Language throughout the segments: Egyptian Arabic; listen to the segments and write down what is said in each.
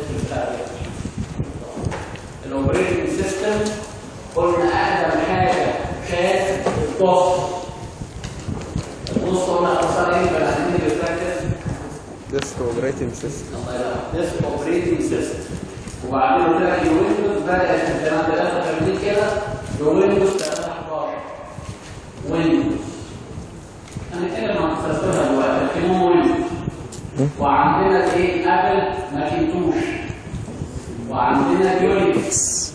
السيستم بتاع الاوبريتنج سيستم قلنا اقدم حاجه كانت البوست البوست قلنا اختصار ايه بقى عندنا بيركز ديسك اوبريتنج سيستم ديسك اوبريتنج سيستم وبعدين قلت لك الويندوز بدات في سنه 83 كده بويندوز 13 ويندوز هنتكلم عن تفسيرها دلوقتي لكن هو ويندوز وعندنا الايه ابل ماكنتوش وعندنا يونكس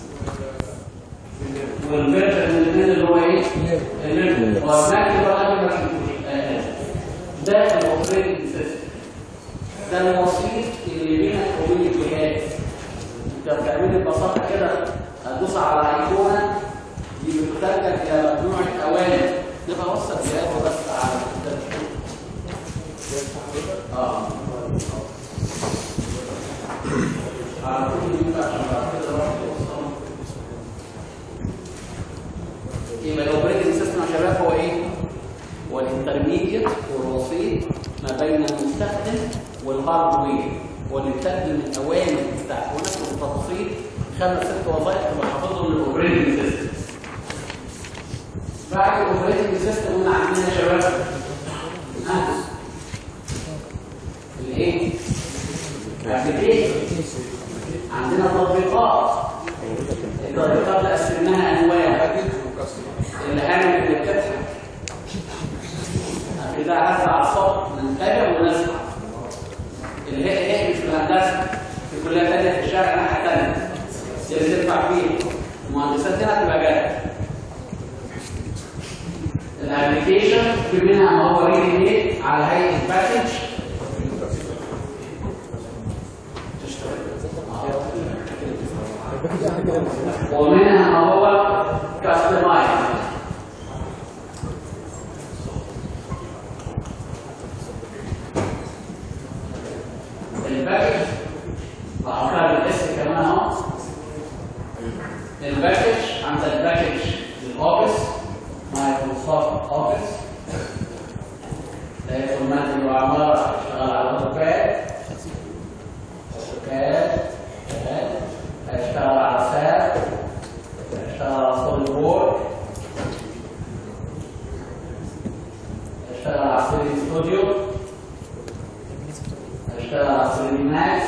والفيرجن الاثنين اللي هو ايه؟ اللينكس والماك اللي هو ابل ماكنتوش آه. ده الاوبريتنج سيستم ده الوسيط اللي بينك وبين الجهاز انت بتعمل ببساطه كده هتدوس على ايقونه دي بتترجم الى مجموعه اوامر تبقى وصل جهازه بس على التليفون اه على كل ينفع عشان بعد كده راح توصل يبقى الاوبريتنج سيستم يا شباب هو ايه؟ هو الانترميديت والوسيط ما بين المستخدم والهاردوير واللي بتخدم الاوامر بتاعت ونفس التفاصيل خمس ست وظائف تبقى حافظهم للاوبريتنج سيستم بعد الاوبريتنج سيستم قلنا عندنا يا شباب ها الايه؟ الابلكيشن عندنا تطبيقات التطبيقات اللي قسمناها انواع الهامل اللي بتضحك كده عايز اعصاب ننتبه ونسمع اللي هي ايه مش في الهندسه في كليه ثانيه في الشارع ناحيه ثانيه اللي تدفع فيه المهندسات هنا تبقى جايه الابلكيشن في منها ما هو ريدي ميد على هيئه باكج ومنها ما هو كاستمايز الباكج وعطاها بالاسم كمان اهو الباكج عند الباكج للاوفيس مايكروسوفت اوفيس ده يكون مادي وعمارة اشتغل على اوتوكاد اوتوكاد شغال هيشتغل على ساب هيشتغل على سوليد وورك هيشتغل على 3 ستوديو هيشتغل على 3 ماكس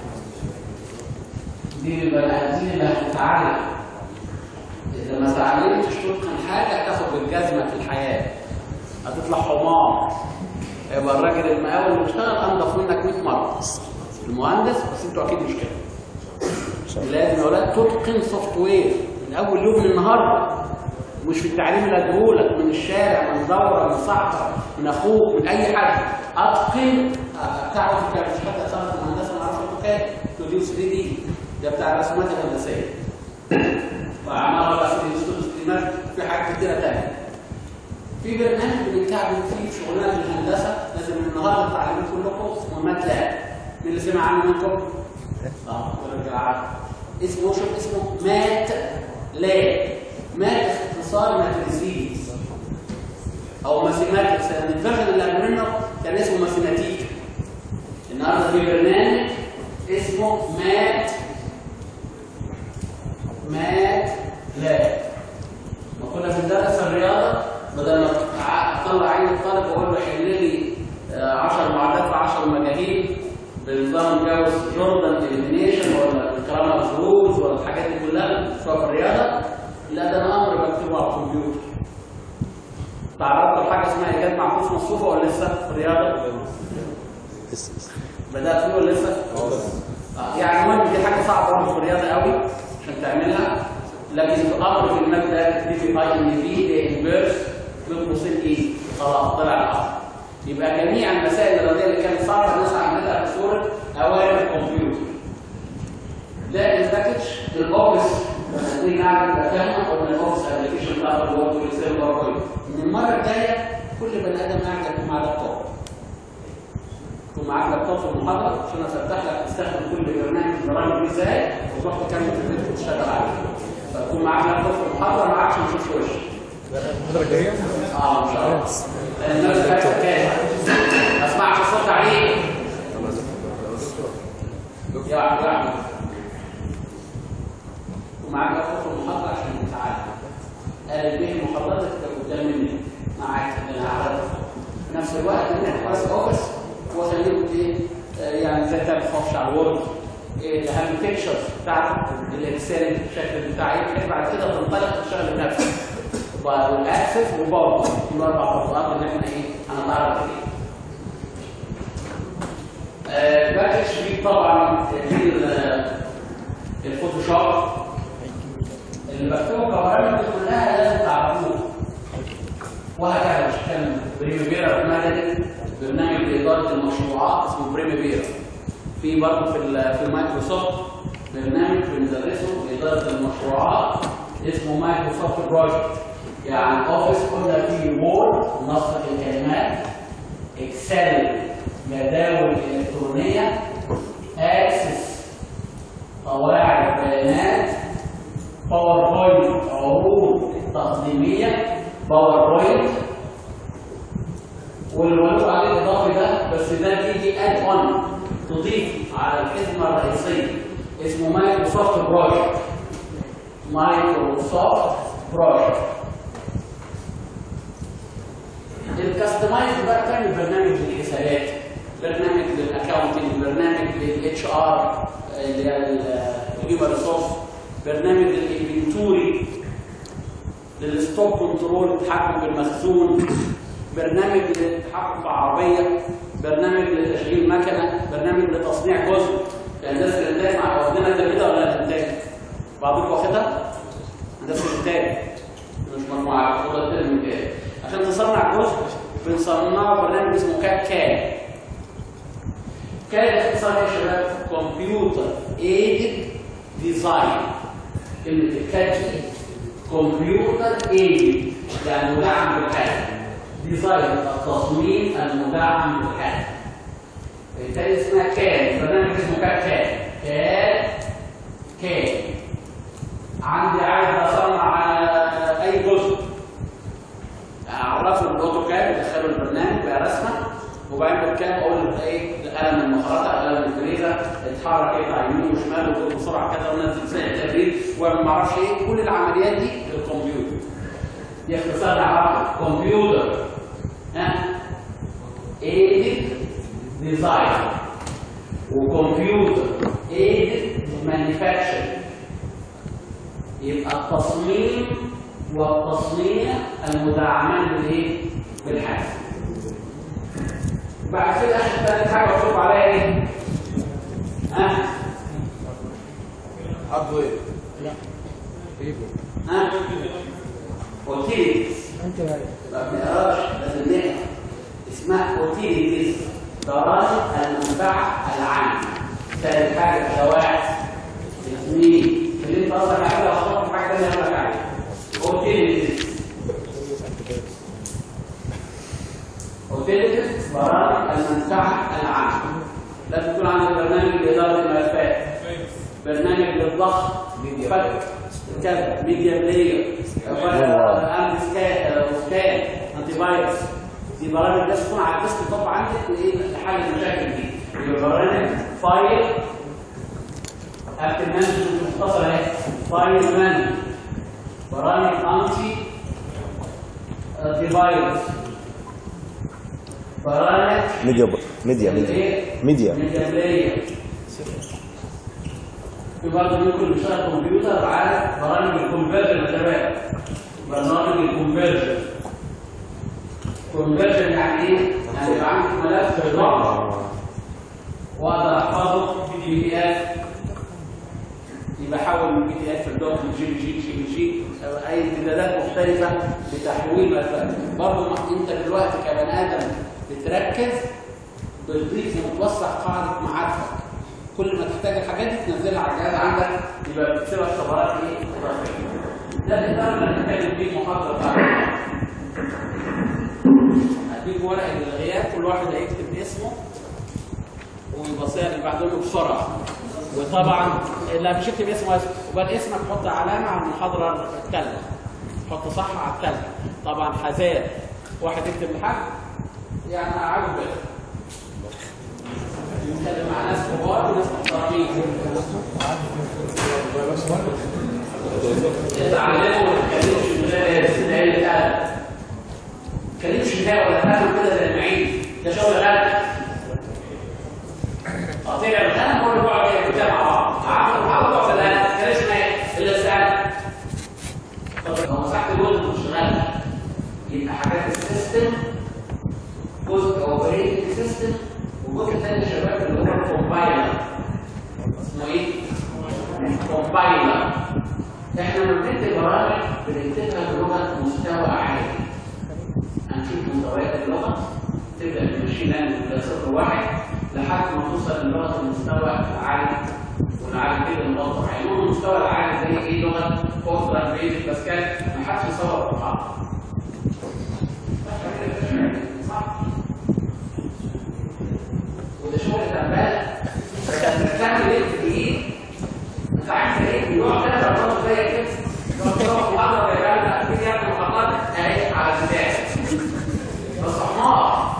دي البني ادمين اللي هتتعلم اذا ما اتعلمتش تتقن حاجه تاخد بالجزمه في الحياه هتطلع حمار يبقى الراجل المقاول اللي بيشتغل انضف منك 100 مره المهندس بس انتوا اكيد مش كده لازم يا اولاد تتقن سوفت وير من اول يوم من النهارده مش في التعليم اللي اديهولك من الشارع من دوره من صاحبك من اخوك من اي حد اتقن آه، تعرف انت مش حد اصلا في الهندسه ما اعرفش اوتوكاد ستوديو 3 دي ده بتاع الرسومات الهندسيه وعماره بقى في ستوديو في حاجات كتيره تانيه في برنامج بنتكعبل فيه في شغلنا في الهندسه لازم النهارده تعلموه كلكم اسمه ماتلاب مين اللي سمع عنه منكم؟ اه ورجع عارف اسمه شوف اسمه مات لاب مات اختصار ماتريسيز او ماثيماتكس لان الفيرجن اللي قبل منه كان اسمه ماثيماتيك النهارده في برنامج اسمه مات مات لاب ما كنا بندرس الرياضه بدل ما اطلع عين الطالب واقول له حل لي 10 معادلات في 10 مجاهيل بنظام جاوس جوردن اليمينيشن ولا الكرامر رولز ولا الحاجات دي كلها سواء في الرياضه لا ده انا امر بكتبه على الكمبيوتر تعرضت لحاجه اسمها ايجاد معكوس مصفوفه ولا لسه في الرياضه؟ بدات فيه ولا لسه؟ آه، يعني المهم دي حاجه صعبه برضه في الرياضه قوي عشان تعملها لكن امر في الماده تكتبي اي ان في انفيرس من قوسين ايه؟ خلاص طلع الامر يبقى جميع المسائل الرياضيه اللي كانت صعبه الناس عملتها في صوره اوامر كمبيوتر ده الباكج الاوفيس لما نيجي نعمل مكانه قلنا الاوفيس ابلكيشن بتاع الوورد والاكسل وباوربوينت من المره الجايه كل بني ادم قاعد يكون معاه لابتوب يكون معاك لابتوب في المحاضره عشان افتح لك تستخدم كل برنامج برامج ازاي وتروح تكمل في البيت وتشتغل عليه فتكون معاك لابتوب في المحاضره معاكش ما تشوفش وشك المحاضرة الجاية؟ اه ان شاء الله لان الناس بتاعتك كام اسمعش الصوت عليه يا يا مايكروسوفت اوفيس واخليهم ايه آه، يعني زي تعمل خش على الوورد إيه، اهم بيكتشرز بتاعتك الاكسل الشكل بتاعي بحيث بعد كده تنطلق تشتغل بنفسك والاكسس وباور دي الاربع خطوات اللي احنا ايه هنتعرف عليها آه، باكج فيه طبعا في ال- الفوتوشوب اللي بكتبه كبرامج دي كلها لازم تعرفوها وهكذا مش كان بريميفيرا مدني برنامج لاداره المشروعات اسمه بريميفيرا في برضه في ال- في مايكروسوفت برنامج بندرسه لاداره المشروعات اسمه مايكروسوفت بروجكت يعني اوفيس قلنا فيه وورد نسق الكلمات اكسل جداول الكترونيه اكسس قواعد بيانات باوربوينت عروض تقديميه باوربوينت واللي بقول عليه الاضافي ده بس ده بيجي اد اون تضيف على الخدمه الرئيسيه اسمه مايكروسوفت بروجكت مايكروسوفت بروجكت الكاستمايز بقى تعمل برنامج للحسابات برنامج للاكونتنج برنامج للاتش ار اللي هي الهيومن ريسورس برنامج للانفنتوري للستوك كنترول التحكم بالمخزون برنامج للتحكم بعربيه برنامج لتشغيل مكنه برنامج لتصنيع جزء هندسه الانتاج مع واخدينها انت كده ولا الانتاج؟ بعضكم واخدها؟ هندسه الانتاج مش مجموعه خد الترم الجاي عشان تصنع جزء بنصنعه برنامج اسمه كات كاد كاد اختصار يا شباب كمبيوتر ايدد ديزاين كلمه الكاد دي كمبيوتر ايدد يعني مدعم بالحاجه ديزاين التصميم المدعم بالحاجه بالتالي اسمها كاد برنامج اسمه كاد كاد كاد كاد عندي عايز اصنع اي جزء اعرفه الاوتوكاد ادخله البرنامج بقى رسمه وبعدين بالكاد اقول له ايه القلم المخرطه القلم الفريزه اتحرك يطلع يمين وشمال وخد بسرعه كده ونزل سريع التبريد واعمل ما اعرفش ايه كل العمليات دي بالكمبيوتر دي اختصار لعباره كمبيوتر ها ايدد ديزاين وكمبيوتر ايدد مانيفاكتشر يبقى التصميم والتصنيع المدعمان بالايه؟ بالحاسب. بعد كده اخر ثالث حاجه بشوف عليها ايه؟ ها؟ هاردوير ها؟ اوتيليتيز ما بنقراش لازم نقرا اسمها اوتيليتيز دراسه المنفعه العامه. ثالث حاجه شواذ اثنين اللي انت قصدك عليها اخطط في حاجه ثانيه اقول لك عليها. اوتيليتيز اوتيليتيز برامج المنفعه العامه. لازم يكون عندك برنامج لاداره الملفات. برنامج للضغط فك كذا ميديا بلاير امن سكان وسكان انتي فيروس دي برامج لازم تكون على الديسك توب عندك لايه لحل المشاكل دي يبقى برنامج فايل اكتب مانجمنت مختصر اهي فايل مانجمنت برامج انتي ديفايس برامج ميديا ب... ميديا ميديا ايه؟ ميديا ميديا بلاير في برضه ممكن بيشتغل كمبيوتر عارف برامج الكونفرجن يا شباب برنامج الكونفرجن كونفرجن يعني ايه؟ يعني يبقى عندك ملف بالنقط واقدر احفظه بي دي اف يبقى احول من بي دي اف لدوك جي بي جي جي بي جي أو اي امتدادات مختلفه لتحويل ملفات برضه ما- انت دلوقتي كبني ادم بتركز بتضيف وتوسع قاعده معارفك كل ما تحتاج الحاجات دي تنزلها على الجهاز عندك يبقى بتكسبك خبرات ايه؟ اضافيه. ده اللي نقدر نتكلم فيه محاضره بعد هديك ورقه للغياب كل واحد هيكتب اسمه والبصير اللي بعدهم بسرعه وطبعا اللي مش يكتب اسمه بس وبعد اسمك حط علامه على المحاضره الثالثه حط صح على الثالثه طبعا حذار واحد يكتب لحد يعني عاوز بس نتكلم مع ناس كبار وناس محترمين اتعلموا ما تتكلمش من غير سنين الادب ما تتكلمش نهائي ولا تفهم كده زي المعين ده شغل غلط تصنيع الغنم كل بقعد ايه بتاع مع بعض عارف الحلقه ولا لا كان اسمها ايه اللي سأل طب لو مسحت جزء مش غنم يبقى حاجات السيستم جزء اوبريتنج سيستم وجزء تاني يا شباب اللي هو الكومبايلر اسمه ايه؟ كومبايلر احنا لما بنكتب برامج بنكتبها بلغه مستوى عالي هنشوف مستويات اللغه تبدا من ماشين لانجوج صفر واحد لحد ما توصل للغه المستوى العالي ونعالج كده نوضح يعني المستوى العالي زي ايه لغه فورتران بيزك باسكال ما حدش يصور في بعض صح وده شغل تنبال بتعمل ايه في ايه انت عايز ايه بيقعد كده برضه زي كده يقعد يقف محاضره يا جماعه اكيد يعمل محاضرات اهي على البتاع بس حمار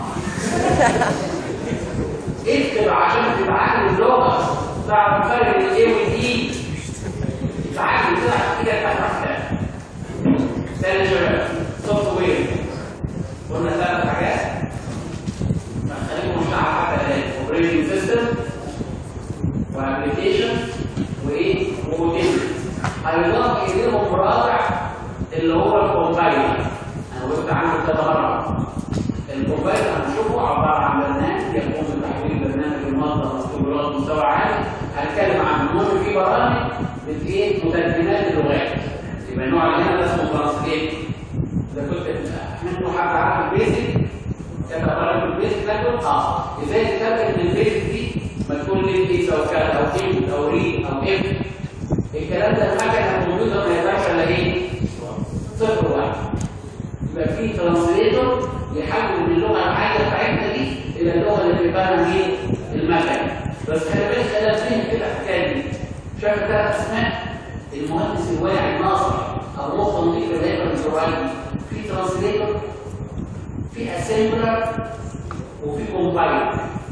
اكتب عشان تتعلم اللغه تعرف فرق بين الايه والاي تتعلم كده عشان كده تفهم كده تاني يا شباب سوفت وير قلنا ثلاث حاجات خليكم مش عارف حتى الان اوبريتنج سيستم وابلكيشن وايه وموديل هيضاف اليهم رابع اللي هو الكومبايلر انا قلت عنه كذا مره الكومبايلر هنشوفه عباره عن برنامج يقوم بتحويل برنامج المنظم مستقبلات مستوى عالي هنتكلم عن المهم في برامج بت ايه مترجمات اللغات يبقى النوع اللي هنا ده اسمه ترانسليت ده كنت منكم حد عارف البيزك كتب برامج البيزك ده اه ازاي تترجم من البيزك دي ما تكون ليه دي سواء كان او ام او ري او ام الكلام ده الحاجه اللي موجوده ما يقدرش الا ايه؟ صفر واحد يبقى في ترانسليتور يحول من اللغه العاديه بتاعتنا دي الى اللغه اللي بيفهمها مين؟ المكن بس خلي بالك انا فين كده الحكايه دي شايف ثلاث اسماء المهندس الواعي الناصر او مخ نظيف الهيكل الزراعي في ترانسليتور في اسمبلر وفي كومبايلر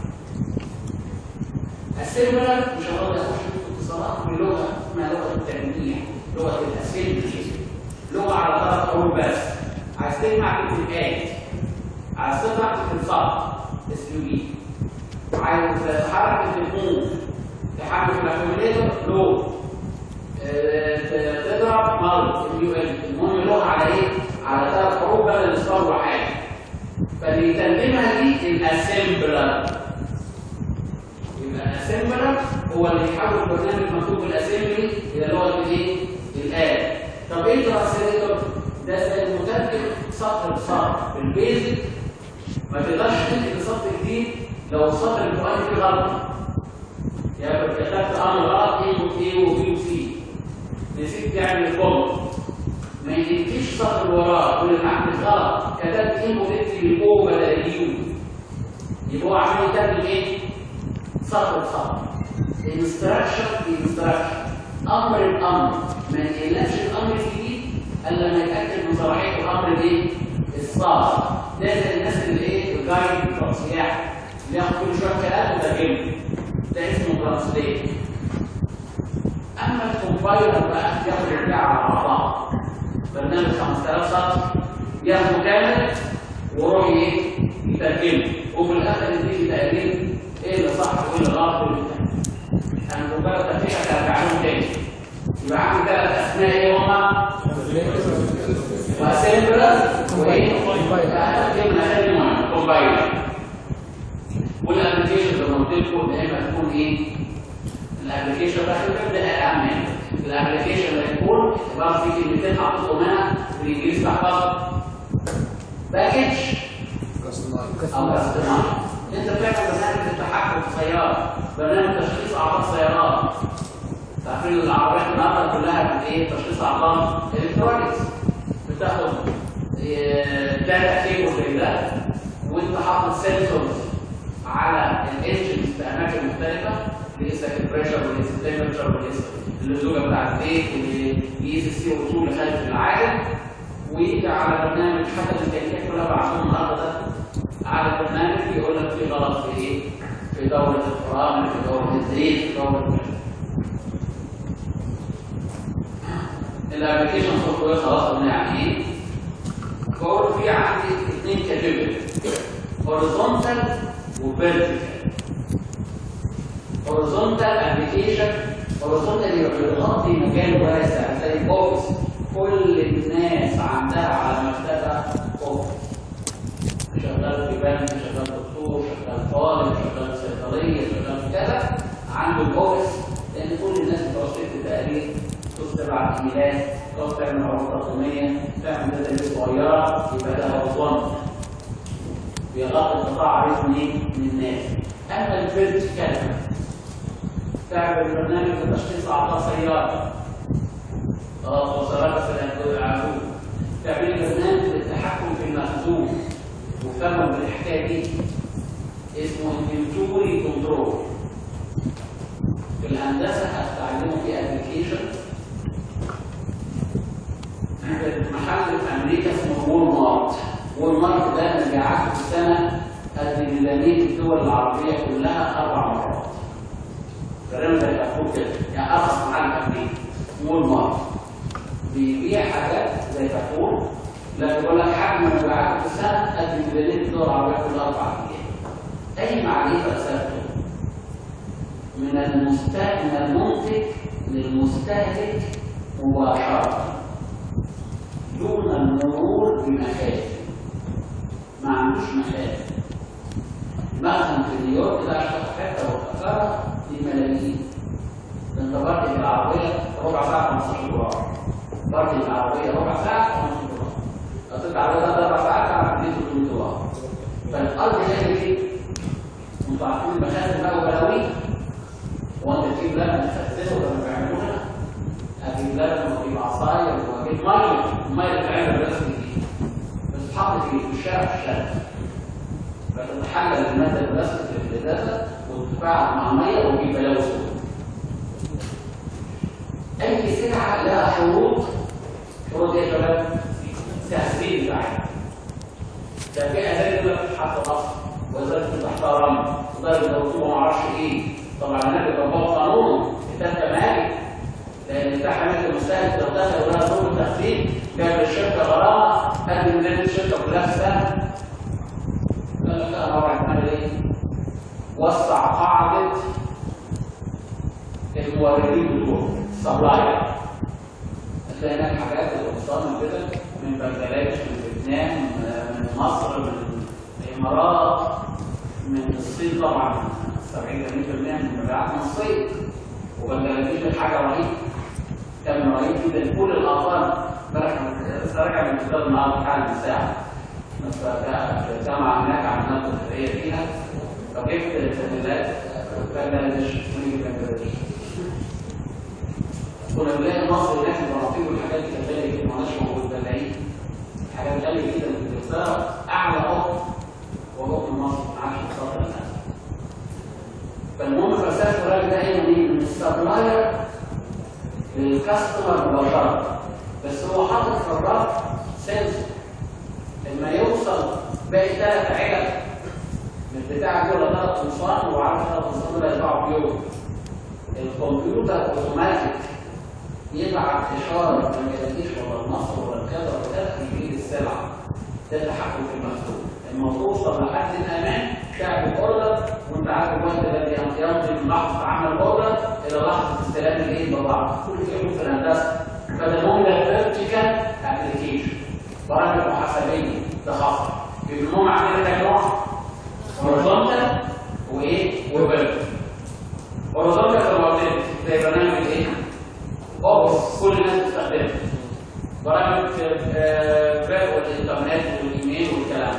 السيمبلر مش هقول اخش في اتصالات بلغه اسمها لغه التجميع لغه الاسمبلي لغه على ثلاث حروف بس عايز تجمع كلمات عايز تطلع كلمه صح اس يو بي عايز تحرك التليفون تحرك الاكيوميليتور لو تضرب مال ام يو ال المهم لغه على ايه؟ على ثلاث حروف بدل اصفار وحاجه فاللي يترجمها دي الاسمبلر يبقى الاسمبلر هو اللي يحول البرنامج مكتوب بالاسمبلي الى لغه الايه؟ الآلة. طب ايه الترانسليتور؟ ده زي المترجم سطر بسطر بالبيزك ما تقدرش تنقل سطر جديد لو السطر الفلاني فيه غلط. يعني كتبت امر غلط ايه وايه وبي وسي. نسيت تعمل كومنت. ما يجيبليش السطر اللي وراه يقول لك عندك غلط كتبت ايه وتكتب الاو بدل اليو. يبقى هو عشان يترجم ايه؟ سطر بسطر انستراكشن انستراكشن امر الامر ما يقلقش الامر الجديد الا لما يتاكد من صلاحيه الامر الايه؟ الصادر ده زي الناس اللي ايه الجايد بتوع السياحه اللي ياخد كل شويه كلام وترجمه ده اسمه ترانسليت اما الكومبايلر بقى ياخد البتاع على بعضها برنامج 5000 سطر ياخده كامل ويروح ايه؟ يترجمه وفي الاخر يديك تقرير ايه اللي صح وايه اللي غلط وايه اللي انا مجرد تفكير هرجع لهم تاني يبقى عندي ثلاث اسماء ايه هما؟ واسمبلر وايه؟ جبنا ثاني واحد كومبايلر والابلكيشن زي ما قلت لكم دايما تكون ايه؟ الابلكيشن ده بيبدا اهم الابلكيشن اللي يكون عباره في كلمتين حطيتهم هنا بالانجليزي تحفظهم باكج او كاستمايز انت بتعمل برنامج التحكم في السياره برنامج تشخيص اعطال السيارات تعرفين العربيات النهارده كلها ايه تشخيص اعطال الكترونكس بتاخد داتا كيبل زي ده وانت حاطط سنسورز على الانجنز في اماكن مختلفه بيقيس لك البريشر ويقيس التمبرتشر ويقيس اللزوجه بتاعت الزيت اللي يقيس السي او 2 اللي خارج العالم ويجي على برنامج حتى الامكانيات كلها بعضهم النهارده ده على البرنامج يقول لك في غلط في ايه؟ في دورة الفرامل، في دورة الزيت، في دورة الابلكيشن سوفت وير خلاص قلنا يعني ايه؟ بقول في عندي اثنين كاتيجوري هوريزونتال وفيرتيكال هوريزونتال ابلكيشن هوريزونتال يبقى بيغطي مجال واسع زي الاوفيس كل الناس عندها على مكتبها اوفيس شغال في بنك شغال دكتور شغال طالب شغال صيدليه شغال في كذا عنده الاوفيس لان كل الناس بتوع شركه تقرير تروح تبعت ايميلات تروح تعمل عروض تقييميه تعمل داتا صغيره يبقى ده هوريزونتال بيغطي قطاع عريض منين؟ من الناس. اما الفيرتيكال تعمل برنامج لتشخيص اعضاء سياره. خلاص وصلت في العمود. تعمل برنامج للتحكم في المخزون. وفهموا بالحكايه دي اسمه انفنتوري كنترول. في الهندسه هتتعلموا في ابلكيشن محل في امريكا اسمه وول مارت. وول مارت ده مبيعاته في السنه قد ميزانيه الدول العربيه كلها اربع مرات. الكلام ده يبقى كده يعني ارخص محل في امريكا وول مارت. بيبيع حاجات زي كافور لا بيقول لك حجم مبيعاته في السنه قد ميزانيه الدول العربيه كلها اربع ايام. اي معرفه سابته من المست من المنتج للمستهلك مباشره دون المرور بمخازن ما عندوش مخازن مخزن في نيويورك ده عشان حته وخساره دي ملايين ده انت باركنج العربيه ربع ساعه 15 دولار باركنج العربيه ربع ساعه 15 دولار قطعت العربيه ده اربع ساعات على 300 دولار فالارض هي ايه؟ انتوا عارفين المخازن بقى وبلاوي وانت تجيب لبن تخزنه كانوا بيعملوها اجيب لبن واجيب عصاير واجيب ميه الميه اللي بتعمل الرسم دي بس تتحط في في الشارع في الشارع فتتحلل الماده البلاستيك في الازازه وتتفاعل مع الميه وتجيب بلاوي سوداء اي سلعه لها شروط شروط ايه يا شباب؟ التسريب بتاعها ده في ازاز يقول لك تتحط نص وازاز تحتها رمل وده الرطوبه ما اعرفش ايه طبعا النبي بيطبق قانون كتاب كمالي لان بتاع حمايه المستهلك لو دخل ولا طول التخفيف جاب الشركه غرامه قد ميزانيه الشركه كلها في سنه قال لك انا رابع نعمل ايه؟ وسع قاعده الموردين بتوعه السبلاير هتلاقي هناك حاجات بتوصلنا كده من بنجلاديش من فيتنام من مصر من الامارات من الصين طبعا 70 80% من مبيعاتنا الصين وبنجلاديش دي حاجه رهيبه كان رهيب جدا كل الاطفال امبارح راجع من كتاب النهارده بتاع الساعه في الجامعه هناك عملنا تدريبيه فيها فجبت تدريبات بنجلاديش ونيجي بنجلاديش كنا بنلاقي مصر هناك المناطيق والحاجات دي كانت غاليه جدا مالهاش موجود بلاقيه حاجات غاليه جدا في انجلترا اعلى قطن وقطن مصر ما عادش بيصدر الناس فالمهم فلسفه الراجل ده هي من السبلاير للكاستمر مباشره بس هو حاطط في الرف سنسور لما يوصل باقي ثلاث علب من بتاع دول ثلاث قمصان وعارف ثلاث قمصان دول يدفعوا في يوم الكمبيوتر اوتوماتيك يبعت اشاره ما جالكيش ولا مصر ولا كذا ولا كذا يجيب السلعه ده التحكم في المخزون لما توصل لحد الامان تعمل اوردر وانت عارف الوقت الذي يمضي من لحظه عمل الاوردر الى لحظه استلام الايه البضاعه كل شيء في الهندسه فده نوع من الفيرتيكال ابلكيشن برامج محاسبيه ده خاصه يبقى هم عاملين كام نوع؟ هوريزونتال وايه؟ وفيرتيكال هوريزونتال زي ما قلت لك زي برنامج ايه؟ اوبس كل الناس بتستخدمه برامج فاق والانترنت والايميل والكلام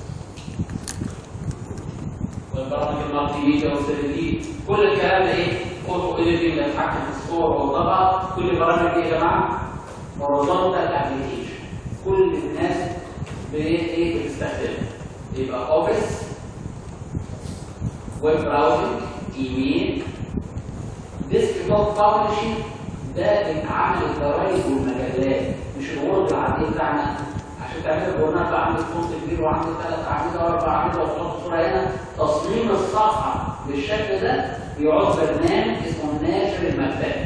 والبرامج المالتي ميديا والسيرتي كل الكلام ده ايه؟ فوتو اديتنج يتحكم في الصور والطبع كل البرامج دي يا جماعه هوريزونتال ابلكيشن كل الناس بايه بتستخدمها يبقى اوفيس ويب براوزنج ايميل ديسك توب بابلشنج ده عمل الجرايد والمجلات مش الورد العادي بتاعنا عشان تعمل جورنال بقى عندك فونت كبير وعندك ثلاث اعمده واربع اعمده وتحط صوره هنا تصميم الصفحه بالشكل ده بيعوز برنامج اسمه الناشر المكتبي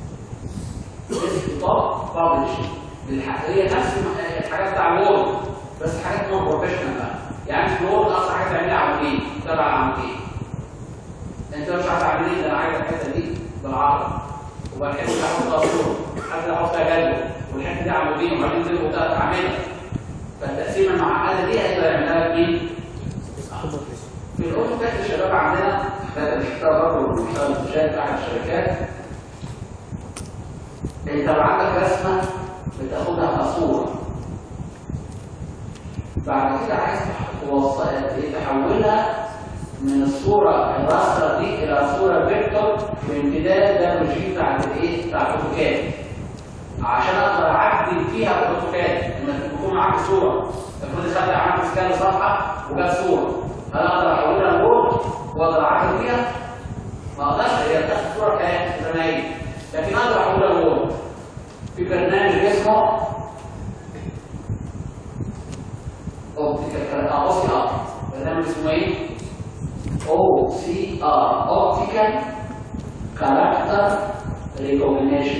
ديسك توب بابلشنج هي نفس الحاجات بتاع الوورد بس حاجات نوع بروفيشنال بقى يعني في الوورد اصلا حاجه تعملها عمودين تبع عمودين انت مش عارف عمودين ده الحته دي بالعرض وبعد كده احط صوره حتى احط فيها جدول والحته دي عمودين وبعدين تبقوا ثلاث اعمده فالتقسيمه المعقده دي هيبقى يعملها مين؟ في الاوتوكاد الشباب عندنا ده بيشتغل برضه بيشتغل في شركه احد الشركات انت لو عندك رسمه بتاخدها كصوره بعد كده عايز توصل تحولها من الصوره الراسره دي الى صوره فيكتور بامتداد دبليو جي بتاعت الايه؟ بتاعت الاوتوكاد عشان اقدر اعدل فيها الاوتوكاد انك تكون معاك صوره افرض خدت عملت سكان صفحه وجاب صوره هل اقدر احولها لوورد واقدر اعدل فيها؟ ما اقدرش هي بتاخد صوره كانت زي ما هي لكن اقدر احولها لوورد في برنامج اسمه اوبتيكال او سي ار برنامج اسمه ايه؟ او سي ار اوبتيكال كاركتر ريكوجنيشن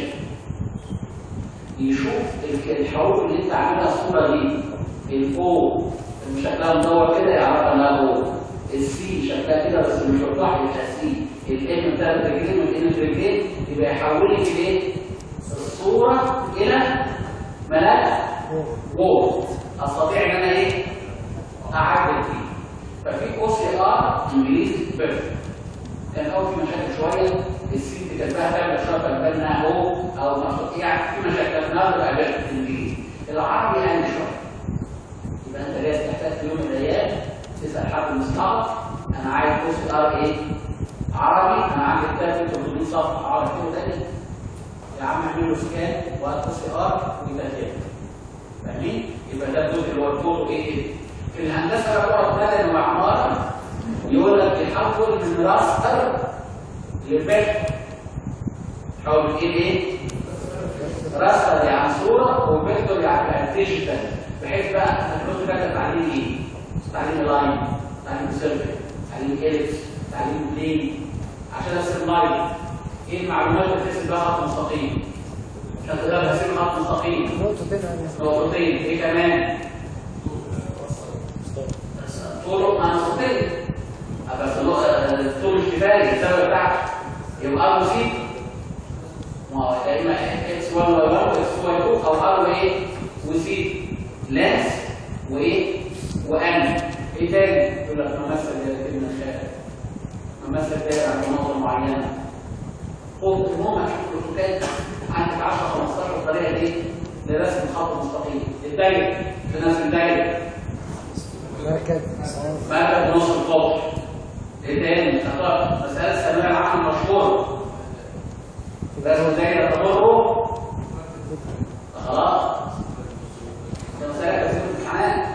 يشوف الك- الحروف اللي انت عاملها الصوره دي الاو اللي شكلها مدور كده يعرفها انها او السي شكلها كده بس مش وضح يبقى سي الام بتاعت رجلين والان رجلين يبقى يحول لك الايه؟ الصوره الى ملف وورد استطيع ان انا ايه؟ اعدل فيه ففي او سي ار انجليزي بيرفكت كان اول في مشاكل شويه السي اللي كاتباها تعمل شرطه انها هو او مخطوط يعني في مشاكل النهارده بقى بيرفكت انجليزي العربي اقل شويه يبقى انت لازم تحتاج في يوم من الايام تسال حد من اصحابك انا عايز او سي ار ايه؟ عربي انا عندي كتاب فيه 300 صفحه عربي كده تاني يا عم اعمل له سكان وهات او سي ار ويبقى تاني فاهمين؟ يبقى ده الجزء اللي هو الكود ايه؟ في الهندسه بقى بدل وعماره يقول لك يحول من راستر لفيكتور حول من ايه ايه؟ راستر يعني صوره وفيكتور يعني ديجيتال بحيث بقى هتحط بقى تعليم ايه؟ تعليم لاين تعليم سيركل تعليم اليكس تعليم بلين عشان ارسم لاين ايه المعلومات اللي ترسم بها خط مستقيم؟ عشان تقدر ترسم خط مستقيم نقطتين على نقطتين ايه كمان؟ طرق منصوبية بس النقطة- الطول مش كفاية الزاوية بتاعته يبقى ار سي ما هو يا اما اكس 1 واي 1 واكس 2 واي 2 او ار وايه وسي لانس وايه وان ايه تاني؟ يقول لك ممثل دايرتين من الخارج ممثل دايره عند نقطة معينة خد المهم هتشوف الاوتوكاد عندك 10 15 طريقة دي لرسم خط مستقيم الدايرة تناسب الدايرة مركز مادة بنص القطر ايه تاني؟ خطأ مسألة الثانوية العامة المشهورة رسم دايرة تمر خلاص ده مسألة كثير امتحانات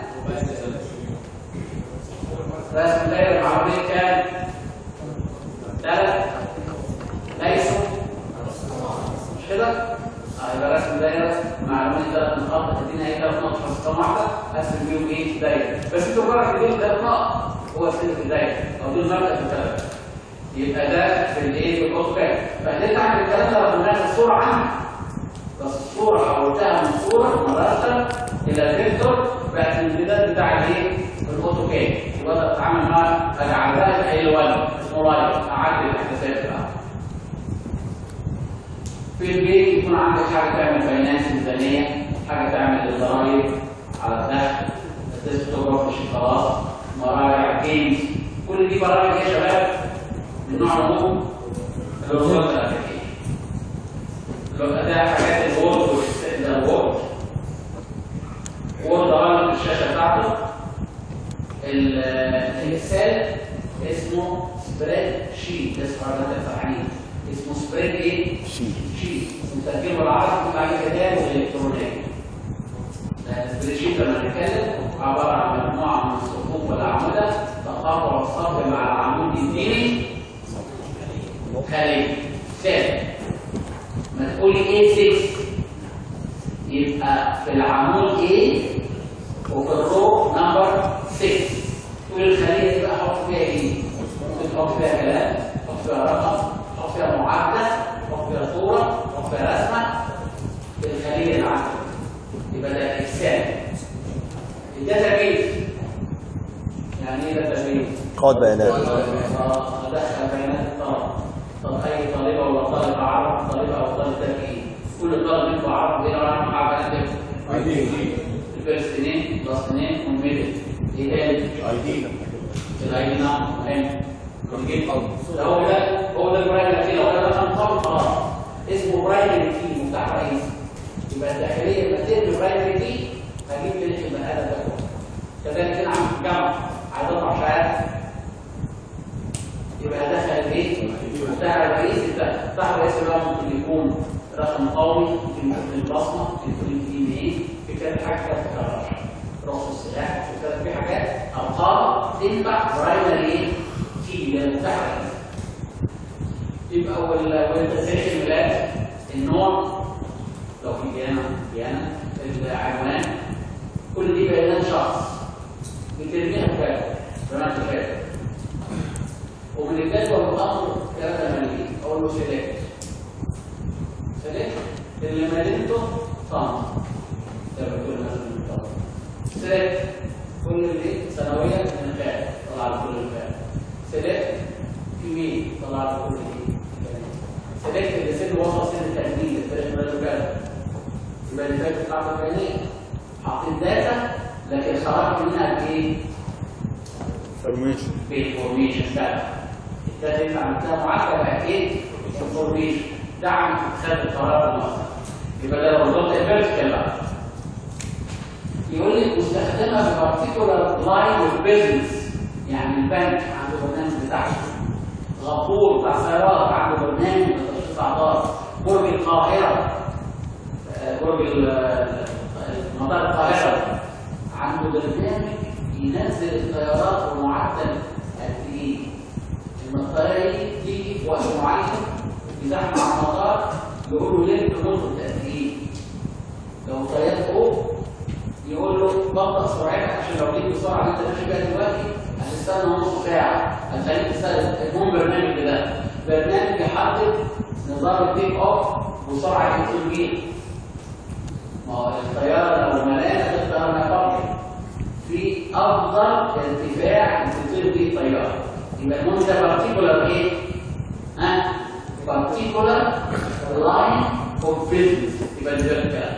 رسم دايرة العربية كام؟ ثلاث ليسوا مش كده؟ اه يبقى رسم دايرة معلومات ثلاث نقاط تدينا ايه ثلاث نقط في رقم واحدة ارسم بيهم ايه دايرة بس انتوا مجرد تديهم ثلاث نقط هو سلك الدايرة او دي المركز الثلاثة يبقى ده في الايه في الاوتوكاد فقدرت اعمل الكلام ده رغم انها الصورة عندي بس الصورة حولتها من صورة مباشرة إلى فيكتور بقت الامتداد بتاع الايه؟ الاوتوكاد يبقى اقدر اتعامل معاها اجعلها في اي ولد اسمه لايف اعدل الاحداثات بتاعتها في البيت يكون عندك حاجه تعمل فاينانس ميزانيه حاجه تعمل الضرايب على الدخل الديسكتوب خلاص مراجع جيمز كل دي برامج يا شباب من نوع العموم الوظائف الامريكيه لو ده حاجات الوورد ده الوورد وورد غلط الشاشه بتاعته ال- الاكسل اسمه سبريد شيت اسمه ده الفرحانين اسمه سبريد ايه؟ شيت. شيت مترجمه بالعربي بتاع الكتاب والالكترونيه السبريد شيت لما نتكلم عباره عن مجموعه من الصفوف والاعمده تقاطع الصف مع العمود الديني خارجي ثابت ما تقولي ايه 6 يبقى في العمود A وفي الرو نمبر 6 تقول الخلية دي بقى حط فيها ايه؟ ممكن تحط فيها كلام، تحط فيها رقم، تحط فيها معادلة، تحط فيها صورة، تحط فيها رسمة في الخلية اللي عندك يبقى ده اكسل الداتا بيز يعني ايه داتا بيز؟ قواعد بيانات ادخل بيانات الطلب طب اي طالبه ولا طالب عرب طالبه او طالب تركيب كل طالب منكم عرب ايه رايك مع بنات الفيرست اثنين بلس اثنين والميدل ايه تاني؟ الاي دي نعم مهم نجيب ده هو ده هو ده البرايمري كي لو انا مثلا طالب خلاص اسمه برايمري كي مفتاح رئيسي يبقى الداخليه لما ترمي برايمري كي هجيب تاريخ البني ادم ده كله كذلك انا عم في الجامعه عايز اطلع شهاده يبقى دخل الايه؟ المفتاح الرئيسي ده المفتاح الرئيسي ده ممكن يكون رقم قومي ممكن يكون البصمه ممكن يكون الايميل في كذا حاجه ما تتكررش رص السلاح في كذا في حاجات ارقام تنفع برايمري ايه؟ كي للمفتاح الرئيسي يبقى وال- والتاريخ الميلاد النوع لو في ديانه ديانه العنوان كل دي بيانات شخص بترميها في بالك رمات في بالك ومن الجدول الامر 3 مليون اقول له سيلكت سيلكت اللي مدينته صنع ده بيقول مثلا طبعا سيلكت كل اللي سنويا من خارج طلع له كل الخارج سيلكت يمين طلع له كل دي سيلكت اللي سن وصل سن التجديد التاريخ ميلاده كذا يبقى اللي فات بتاعته البيانات حاطين داتا لكن خرجت منها بايه؟ Information. بالفورميشن ده التالت اللي عملتها معادله بقت ايه؟ الفورميشن دعم اتخاذ القرار المصدر يبقى ده لو ظبط الفيرتيكال بقى يقول لك مستخدمه في بارتيكولار لاين اوف بزنس يعني البنك عنده برنامج بتاعه غفور بتاع سيارات عنده برنامج لتشخيص اعضاء برج القاهره آه، برج ال- ال- مطار القاهره عنده برنامج ينزل الطيارات بمعدل قد ايه؟ لما الطياره دي تيجي في وقت معين في زحمه على المطار يقول له لف نقطه قد ايه؟ لو الطيار فوق يقول له بطئ سرعتك عشان لو جيت بسرعه اللي انت ماشي بيها دلوقتي هتستنى نص ساعه هتخليك تستنى المهم برنامج ده برنامج يحدد نظام التيك اوف وسرعه الوصول بيها ما هو الطياره لو مليانه تختار ما فاضيه في افضل ارتفاع تطير بيه الطياره يبقى المهم ده بارتيكولار ايه؟ ها؟ بارتيكولار لاين اوف بزنس يبقى الفيرتيكال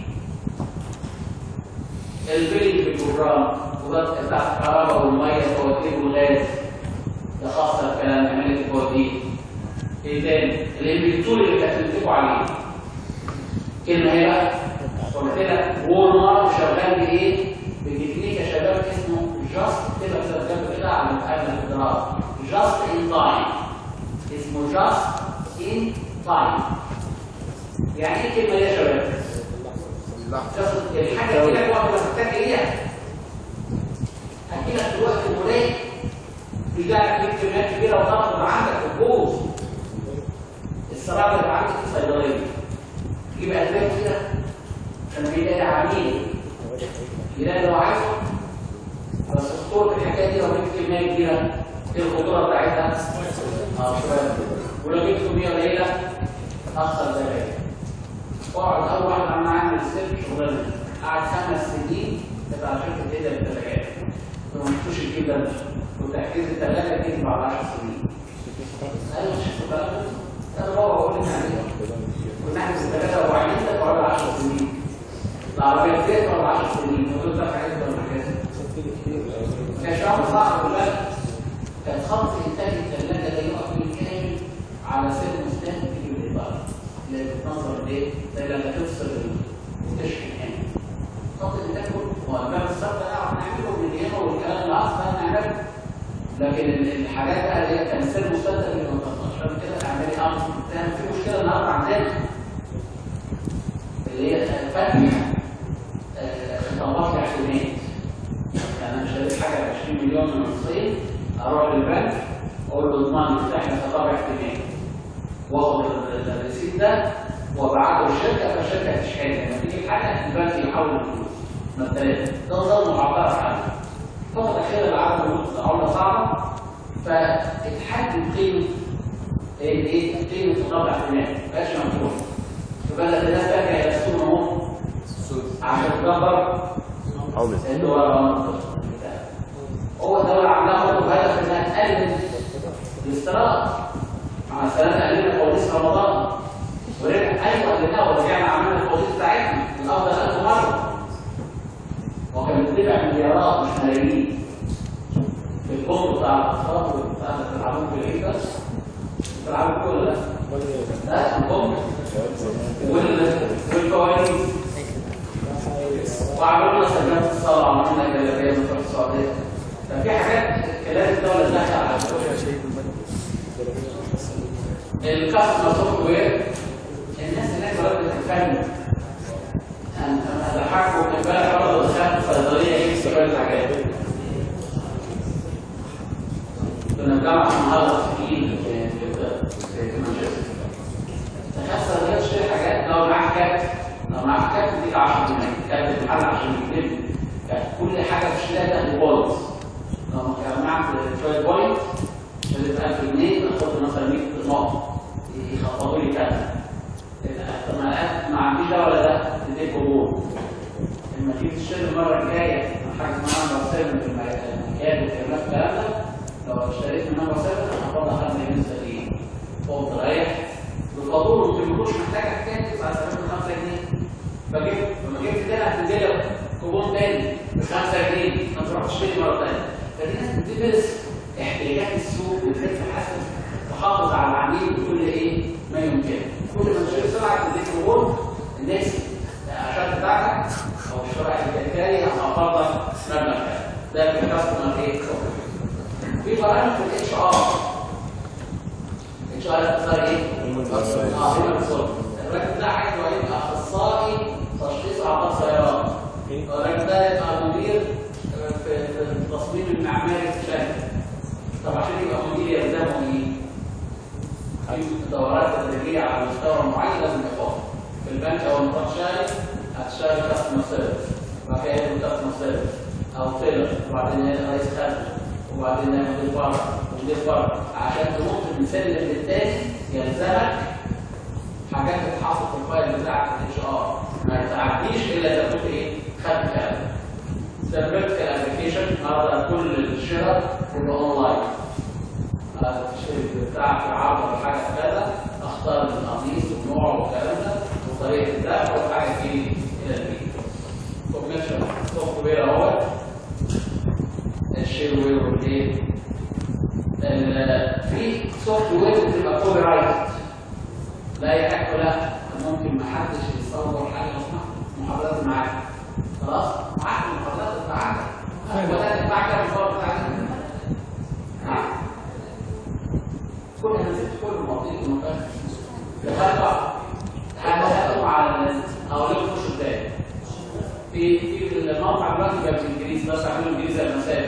البيلنج في البروجرام وضغط بتاع الكهرباء والميه والفواتير والغاز ده خاص الكلام عمليه الفواتير ايه تاني؟ الانفنتوري اللي كانت بتنتجوا عليه كلمه هي بقى قلت لك وول مارك شغال بايه؟ بتكنيك يا شباب اسمه جاست كده بترجمه كده على قبل الدراسه جاست ان تايم اسمه جاست ان تايم يعني ايه الكلمه دي يا شباب؟ جاست الحاجه دي لك وقت ما تحتاج ليها هتجيلك في الوقت المناسب بيجعلك ليك كميات كبيره وتاخد عندك الجوز الصراحه اللي عندك في الصيدليه تجيب ادويه كده عشان بيلاقي عميل يلاقي لو عايزه بس خطوره الحكايه دي لو جبت كميه كبيره ايه الخطوره بتاعتها؟ اه شويه ولو جبت كميه قليله اخسر زي واقعد اول واحد عم اعمل السيرش شغلانه قعد خمس سنين تبع شركه هيدا للثلاجات ما مشفتوش الجيل ده وتحفيز الثلاجه جه بعد 10 سنين ايوه شفت بقى انا بابا بقول لك عليه كنا احنا في الثلاجه وبعدين ده بعد 10 سنين العربيه فين بعد 10 سنين وقلت لك حاجات ولا حاجات ما كانش عامل صعب كلها كان خط انتاج الثلاجه ده يقف بالكامل على سن مستهدف في الإدارة اللي بتنظر ليه؟ زي لما تفصل وتشحن هنا. خط الإنتاج كله هو الباب السبت ده نعرف نعمله من هنا والكلام اللي أصلا نعمله. لكن ال- الحاجات بقى اللي هي كان سن مستهدف اللي ما تنطقش عشان كده تعملي أمر فاهم في مشكلة النهارده عندنا اللي هي فتح آه، خطابات الاعتماد. يعني انا شاريت حاجه ب 20 مليون من الصين اروح للبنك اقول له اضمن افتح لي خطاب اعتماد واخد ال- الريسيت ده وابعته للشركه فالشركه تشحن لما تيجي الحاجه البنك يحول الفلوس مبدئيا ده نظام معبر عنه الفتره الاخيره العمله عمله صعبه فاتحدد قيمه ايه قيمه خطاب الاعتماد ما بقاش مفتوح فبدات الناس ترجع الى السوق اهو عشان تكبر عملة اللي هو هو الدولة عندها برضه هدف انها تقلل الاستيراد مع السلامه قلنا فوازير رمضان ورجع ايوه قلناها ورجعنا عملنا الفوازير بتاعتنا الافضل الف مره هو كان بيتبع مليارات مش ملايين في الكون بتاع الاطفال بتاع بتلعبوا في العيد بس بتلعبوا كل ده لا الكون وال- والفوانيس وعملنا سجلات الصلاة وعملنا جلابية في السعودية ففي حاجات لازم الدولة تدخل على الكاستمر سوفت وير الناس هناك بدأت تتفهم انا ضحكوا امبارح برضه دخلت صيدلية جبت شوية حاجات كنا بنجمع النهارده في في في في مانشستر تخسر صيدلية تشتري حاجات لو معاك كارت لو معاك كارت تديك 10 جنيه كارت المحل عشان يكتب يعني كل حاجة تشتريها تاخد بوينتس لو كان معاك شوية بوينت اللي 1000 جنيه تاخد مثلا 100 نقطة يخفضوا لي كذا طب ما أنا ما عنديش ده ولا ده تديك قبول لما تيجي تشتري المرة الجاية حاجة اسمها نمبر 7 في المكان والكلام الكلام ده لو اشتريت من نمبر 7 هاخدها 5 جنيه مستقيم قمت رايح بفضول ما تقولوش محتاج حكايه 9 5 جنيه فجبت لما جبت تاني هتنزل كوبون تاني ب 5 جنيه ما تروح تشتري مره ثانيه فدي ناس بتدرس احتياجات السوق وازاي تحسن تحافظ على العميل بكل ايه ما يمكن كل ما تشتري سرعه تديك كوبون الناس عشان بتاعتك او الشرع التذكاري هتخفض لك مبلغ كذا. ده في الكاستمر ايه في برامج في الاتش ار اتش ار اختصار ايه؟ اه هنا بالظبط الراجل ده عايز يبقى اخصائي تشخيص اعضاء سيارات الراجل ده يبقى مدير في في التصميم المعماري في الشركه طب عشان يبقى مدير يلزمه ايه؟ في دورات تدريبيه على مستوى معين لازم ياخدها في البنك او المطار شغال هتشتغل كاستمر سيرفيس وبعد كده يبقى كاستمر سيرفيس او تيلر وبعدين يبقى رئيس خدمه وبعدين يبقى مدير فرع ومدير فرع عشان تنط من سلم للتاني يلزمك حاجات تتحط في الفايل بتاعك الاتش ار ما تعديش الا اذا كنت ايه خدت كلام ده فيرتيكال ابلكيشن النهارده كل الشراء يبقى اونلاين تشتري بتاع في عرض ولا حاجه كذا اختار القميص والنوع والكلام ده وطريقه الدفع وحاجه تيجي الى البيت كوميشن سوفت وير اهوت الشير وير والايه ال- في سوفت وير بتبقى كوبي رايت لا يحق لا ممكن ما حدش يصور حاجه اسمها محاضرات معاك خلاص معاك المحاضرات بتاعتك ولا تدفع كده الفور بتاعتك ها؟ كل انا سبت كل المواضيع المكان دخلت هدخلوا على الناس هقول لكم خشوا تاني في في الموقع دلوقتي بقى بالانجليزي بس اعملوا انجليزي زي ما